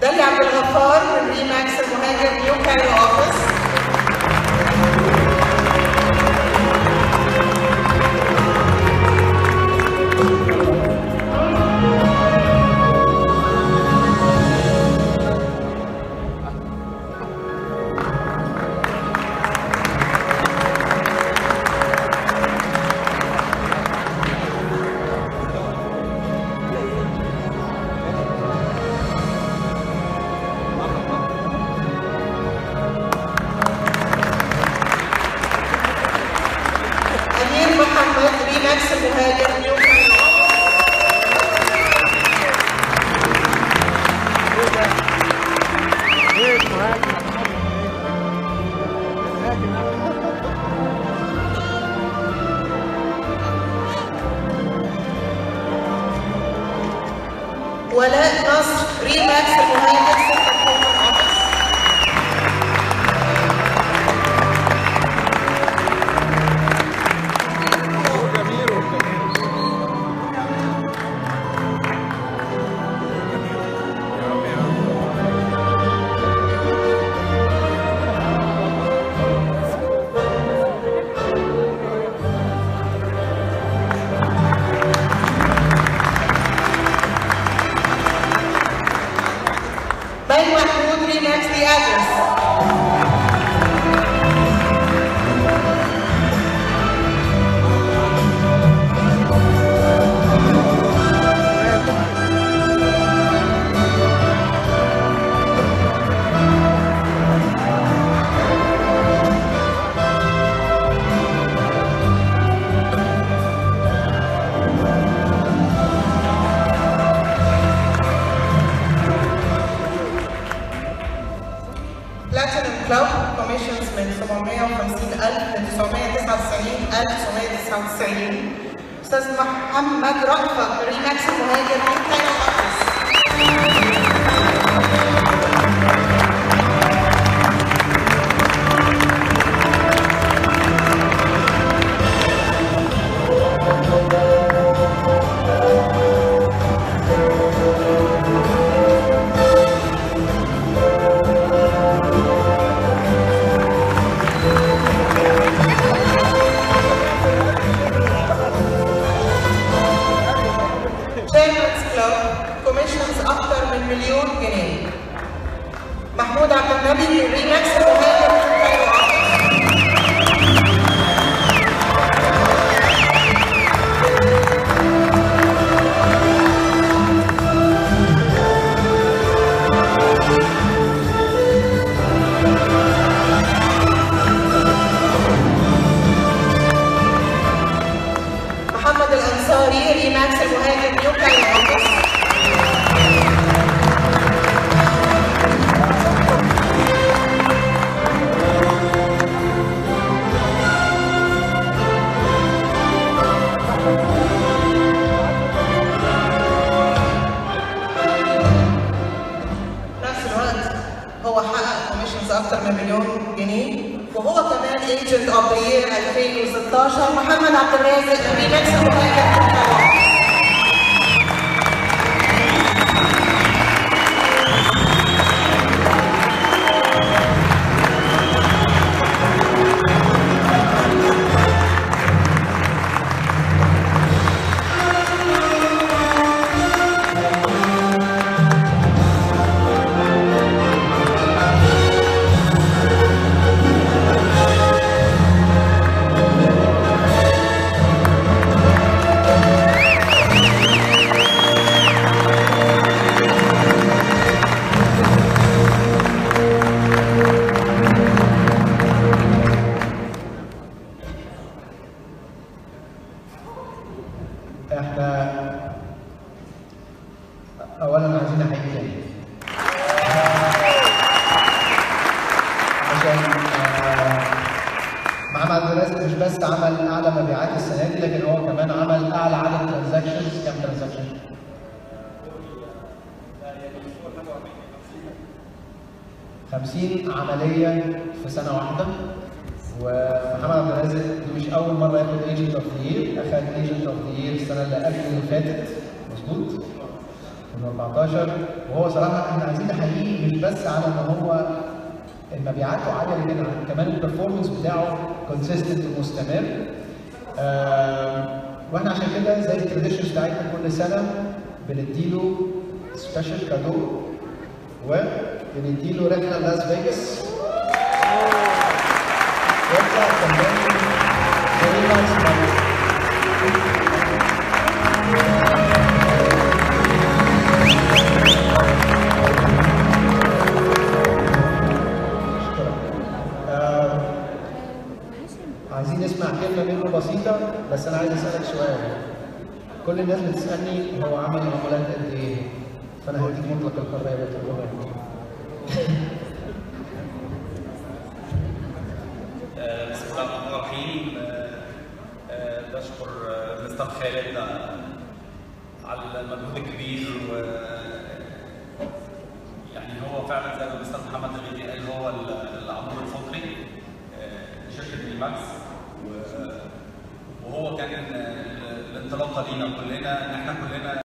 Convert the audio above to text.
دالي عبد الغفار من ريماكس المهاجر نيو كايرو اوفيس أمير محمد ريماكس المهاجر نيو كايرو ولاء نصر ريماكس المهاجر ستة كومن اوفيس بين محمود ريماكس دي ادرس بلاتينوم كلوب كوميشنز من 750000 ل 999999 استاذ محمد رأفت ريماكس المهاجر من كايرو اوفيس تشيرمانز كلوب كوميشنز اكتر من مليون جنيه محمود عبد النبي من ريماكس المهاجر من كايرو اوفيس محمد الانصاري ريماكس المهاجر نيو كايرو اوفيس نفس الوقت هو حقق كوميشنز اكتر من مليون جنيه وهو كمان ايجنت اوف ذا يير 2016 محمد عبد الرازق ريماكس المهاجر نيو كايرو اوفيس احنا اولا عايزين نحييك عشان آه، محمد عبد الرازق مش بس عمل اعلى مبيعات السنه دي لكن هو كمان عمل اعلى عدد ترانزاكشنز كام ترانزاكشن؟ خمسين عملية في سنة واحدة ومحمد عبد الرازق دي مش أول مرة ياخد ايجنت اوف ذا يير، أخد ايجنت اوف ذا يير السنة اللي قبل اللي فاتت مظبوط؟ 2014 وهو صراحه احنا عايزين نحييه مش بس على ان هو مبيعاته عاليه جدا كمان البرفورمانس بتاعه كونسيستنت ومستمر آه واحنا عشان كده زي التراديشنز بتاعتنا كل سنه بنديله سبيشال كادو وبنديله رحله لاس فيجاس يطلع كمان فيري نايس عايزين نسمع كلمة منه بسيطة بس أنا عايز أسألك سؤال. كل الناس بتسألني هو عمل عملات قد إيه؟ فأنا هديك مطلق الحرية بتقول آه، بسم الله الرحمن الرحيم آه، آه، بشكر آه، مستر خالد آه، على المجهود الكبير و يعني هو فعلا زي ما مستر محمد الغيدي قال هو ال- العمود الفقري آه، لشركه ريماكس و- وهو كان آه، الانطلاقه لينا كلنا ان احنا كلنا